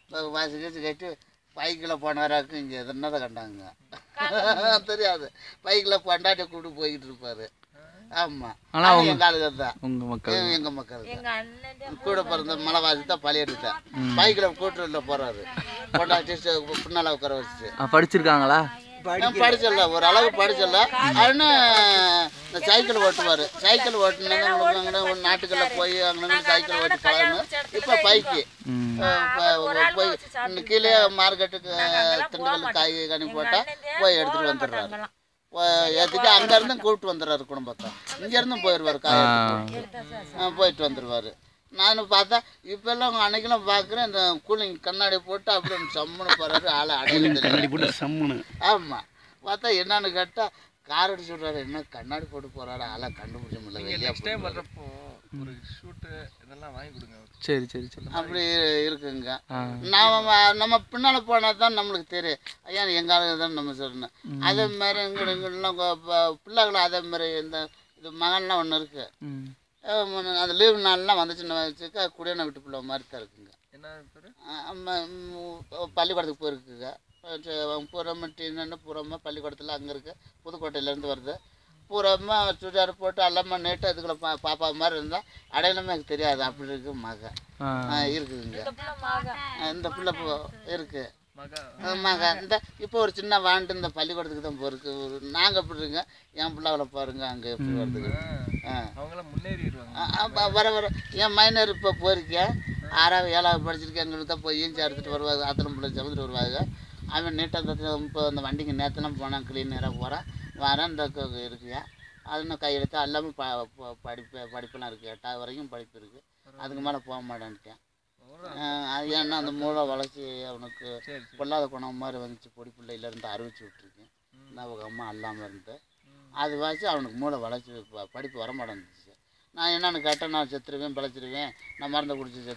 வாசி கீச்சு கட்டி பைக்கில் போனவராக்கும் இங்கே எதுனதை கண்டாங்க தெரியாது பைக்கில் பொண்டாட்டி கூப்பிட்டு போய்கிட்டு இருப்பாரு ஆமாம் ஆனா ஆனால் எங்கள் ஆளுங்க தான் உங்க மக்கள் எங்கள் மக்கள் தான். எங்க அண்ணன் கூட பிறந்த மலைவாசி தான் பழையடி தான் பைக்கில் கூட்டுல போகிறாரு பொண்டாட்டி பின்னால் உட்கார வச்சு ஆ, படிச்சிருக்காங்களா நான் படிச்சல ஒரு அளவு படிச்சல அவனு இந்த சைக்கிள் ஓட்டுவார் சைக்கிள் ஓட்டுனாங்க ஒரு நாட்டுக்குள்ள போய் அங்கே சைக்கிள் ஓட்டி பழகணும் இப்போ பைக்கு ம் அஹ் போய் இந்த கீழே மார்க்கெட்டுக்கு திண்டுக்கல் காய் கனி போட்டால் போய் எடுத்துகிட்டு வந்துடுறாரு ஏற்றிட்டு அங்கேருந்து கூப்பிட்டு வந்துடுறாரு குடும்பத்தை இங்கேருந்தும் போயிடுவார் காய் எடுத்துட்டு. ஆ, போயிட்டு வந்துடுவார் நான் பார்த்தா இப்போல்லாம் உங்கள் அன்னைக்கெல்லாம் பார்க்குறேன் இந்த கூலிங் கண்ணாடி போட்டு அப்படியே சம்முன்னு போகிறாரு ஆளை அடையில கண்ணாடி போட்டு சம்முன்னு ஆமாம் பார்த்தா என்னன்னு கேட்டால் கார் அடிச்சு விட்றாரு என்ன கண்ணாடி போட்டு போகிறாரு ஆளை கண்டுபிடிச்ச முடியல வெளியே நெக்ஸ்ட் டைம் வர்றப்போ ஒரு ஷூட்டு இதெல்லாம் வாங்கி கொடுங்க சரி சரி சரி அப்படி இருக்குங்க ஆ நாம நம்ம பின்னால் போனால் தான் நம்மளுக்கு தெரியும் ஐயா எங்கள் ஆளுங்க தான் நம்ம சொல்லணும் அதே மாதிரி எங்கள் எங்கெல்லாம் பிள்ளைகளும் அதே மாதிரி இந்த இது மகன்லாம் ஒன்று இருக்குது ம் அந்த லீவு நாள்லாம் வந்துச்சுன்னு வச்சுக்கா குடியான விட்டு பிள்ளை மாதிரி தான் இருக்குங்க என்ன பேர் அம்மா, ம், பள்ளிக்கூடத்துக்கு போயிருக்குங்க புறமட்டி என்னென்ன பூரமாக பள்ளிக்கூடத்தில் அங்கே இருக்கு புதுக்கோட்டையிலேருந்து வருது பூரமாக சுடிதார் போட்டு எல்லாமே நீட்டாக இதுக்குள்ள பா பாப்பா மாதிரி இருந்தால் அடையாளமே எனக்கு தெரியாது அப்படி இருக்கு மக ஆ ஆ, இருக்குதுங்க ஆ, இந்த பிள்ளை இப்போ இருக்கு மகா ஆ, மக இந்த இப்போ ஒரு சின்ன வாண்டு இந்த பள்ளிக்கூடத்துக்கு தான் போயிருக்கு ஒரு நாங்கள் எப்படி இருக்குங்க என் பிள்ளைகளை பாருங்க அங்கே எப்படி வருதுங்க ஆ அவங்களாம் முன்னேறிடுவாங்க ஆ, ஆ, வர வர என் மைனர் இப்போ போயிருக்கேன் ஆறாவது ஏழாவது படிச்சிருக்கேன் எங்களுக்கு தான் போய் ஈஞ்சி எடுத்துகிட்டு வருவாங்க ஆத்திரம் பிள்ளை சமந்துட்டு வருவாங்க அவன் நீட்டாக இந்த இப்போ அந்த வண்டிக்கு நேற்றுலாம் போனான் கிளீனராக போகிறான் வரேன் இந்த க- க- இருக்குயா அது நான் கையெழுத்து எல்லாமே ப ப- படிப்பு படிப்பெல்லாம் இருக்குது எட்டாவது வரைக்கும் படிப்பு இருக்குது அதுக்கு மேலே போக மாட்டேன்ட்டேன் அது ஏன்னா அந்த மூளை வளர்ச்சி அவனுக்கு சரி சரி பொல்லாத குணம் மாதிரி வந்துச்சு பொடி பிள்ளையிலேருந்து அறிவிச்சு விட்ருக்கேன் நான் அவங்க அம்மா அல்லாமல் இருந்து அது வாசி அவனுக்கு மூளை வளர்ச்சி ப- படிப்பு வர மாட்டேங்குச்சு நான் என்னென்னு கேட்டேன் நான் செத்துருவேன் பிழைச்சிருவேன் நான் மருந்து குடிச்சு